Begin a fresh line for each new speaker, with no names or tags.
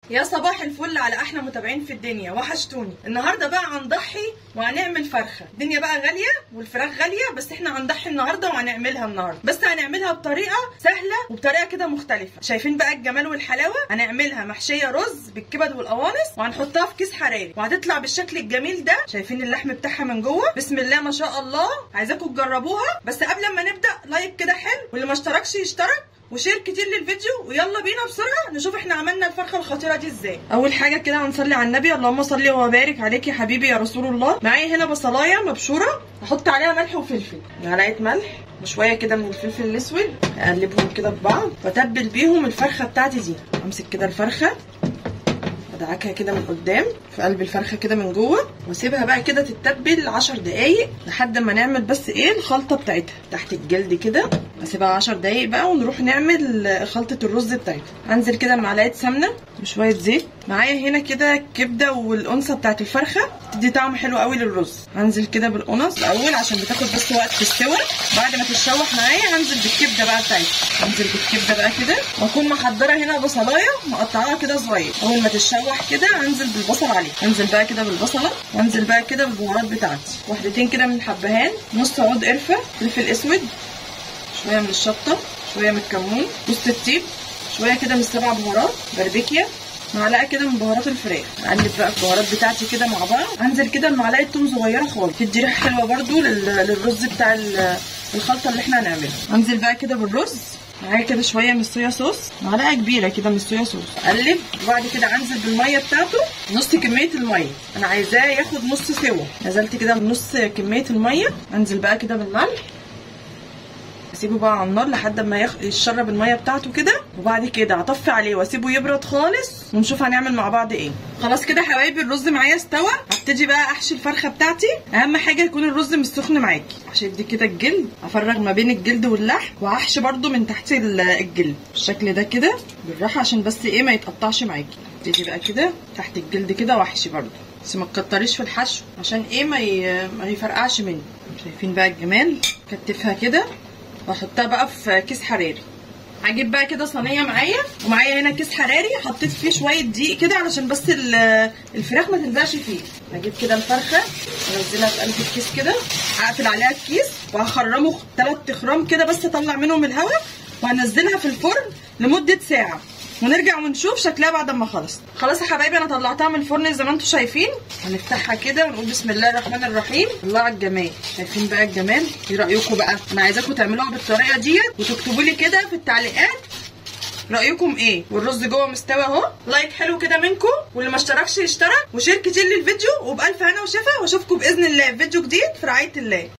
يا صباح الفل على احلى متابعين في الدنيا وحشتوني النهارده بقى هنضحي وهنعمل فرخه الدنيا بقى غاليه والفراخ غاليه بس احنا هنضحي النهارده وهنعملها النهارده بس هنعملها بطريقه سهله وبطريقه كده مختلفه شايفين بقى الجمال والحلاوه هنعملها محشيه رز بالكبد والقوانص وهنحطها في كيس حراري وهتطلع بالشكل الجميل ده شايفين اللحم بتاعها من جوه بسم الله ما شاء الله عايزاكم تجربوها بس قبل ما نبدا لايك كده حلو واللي ما اشتركش يشترك وشير كتير للفيديو ويلا بينا بسرعه نشوف احنا عملنا الفرخه الخطيره دي ازاي اول حاجه كده هنصلي على النبي اللهم صل وبارك عليك يا حبيبي يا رسول الله معايا هنا بصلايه مبشوره احط عليها ملح وفلفل معلقه ملح وشويه كده من الفلفل الاسود اقلبهم كده ببعض واتبل بيهم الفرخه بتاعتي دي امسك كده الفرخه ادعكها كده من قدام في قلب الفرخه كده من جوه واسيبها بقى كده تتبل 10 دقايق لحد ما نعمل بس ايه الخلطه بتاعتها تحت الجلد كده اسيبها 10 دقايق بقى ونروح نعمل خلطه الرز بتاعتها انزل كده بمعلقه سمنه وشويه زيت معايا هنا كده الكبده والانثى بتاعت الفرخه تدي طعم حلو قوي للرز هنزل كده بالقنص الاول عشان بتاخد بس وقت في السوى بعد ما تتشوح معايا هنزل بالكبده بقى بتاعتها هنزل بالكبده بقى كده واكون محضره هنا بصلايه مقطعاها كده صغير اول ما تتشوح كده هنزل بالبصل عليه هنزل بقى كده بالبصله وانزل بقى كده بالبهارات بتاعتي واحدتين كده من الحبهان نص عود قرفه فلفل اسود شويه من الشطه شويه من الكمون جوز الطيب شويه كده من السبع بهارات باربيكيا معلقه كده من بهارات الفراخ اقلب بقى البهارات بتاعتي كده مع بعض انزل كده بمعلقه توم صغيره خالص تدي ريحه حلوه برده للرز بتاع الخلطه اللي احنا هنعملها انزل بقى كده بالرز معايا كده شويه من الصويا صوص معلقه كبيره كده من الصويا صوص اقلب وبعد كده انزل بالميه بتاعته نص كميه الميه انا عايزاه ياخد نص سوا نزلت كده بنص كميه الميه انزل بقى كده بالملح اسيبه بقى على النار لحد ما يخ... يشرب الميه بتاعته كده وبعد كده هطفي عليه واسيبه يبرد خالص ونشوف هنعمل مع بعض ايه خلاص كده حبايبي الرز معايا استوى هبتدي بقى احشي الفرخه بتاعتي اهم حاجه يكون الرز مش سخن معاكي عشان يدي كده الجلد افرغ ما بين الجلد واللحم وهحشي برده من تحت الجلد بالشكل ده كده بالراحه عشان بس ايه ما يتقطعش معاكي ابتدي بقى كده تحت الجلد كده واحشي برده بس ما تكتريش في الحشو عشان ايه ما, ي... ما يفرقعش مني شايفين بقى الجمال كتفها كده واحطها بقى في كيس حراري هجيب بقى كده صينيه معايا ومعايا هنا كيس حراري حطيت فيه شويه دقيق كده علشان بس الفراخ ما تلزقش فيه هجيب كده الفرخه انزلها في قلب الكيس كده هقفل عليها الكيس وهخرمه ثلاث تخرام كده بس اطلع منهم الهواء وهنزلها في الفرن لمده ساعه ونرجع ونشوف شكلها بعد ما خلصت خلاص يا حبايبي انا طلعتها من الفرن زي ما انتم شايفين هنفتحها كده ونقول بسم الله الرحمن الرحيم الله على الجمال شايفين بقى الجمال ايه رايكم بقى انا عايزاكم تعملوها بالطريقه ديت وتكتبوا لي كده في التعليقات رايكم ايه والرز جوه مستوي اهو لايك حلو كده منكم واللي ما اشتركش يشترك وشير كتير للفيديو وبالف هنا وشفا واشوفكم باذن الله في فيديو جديد في رعايه الله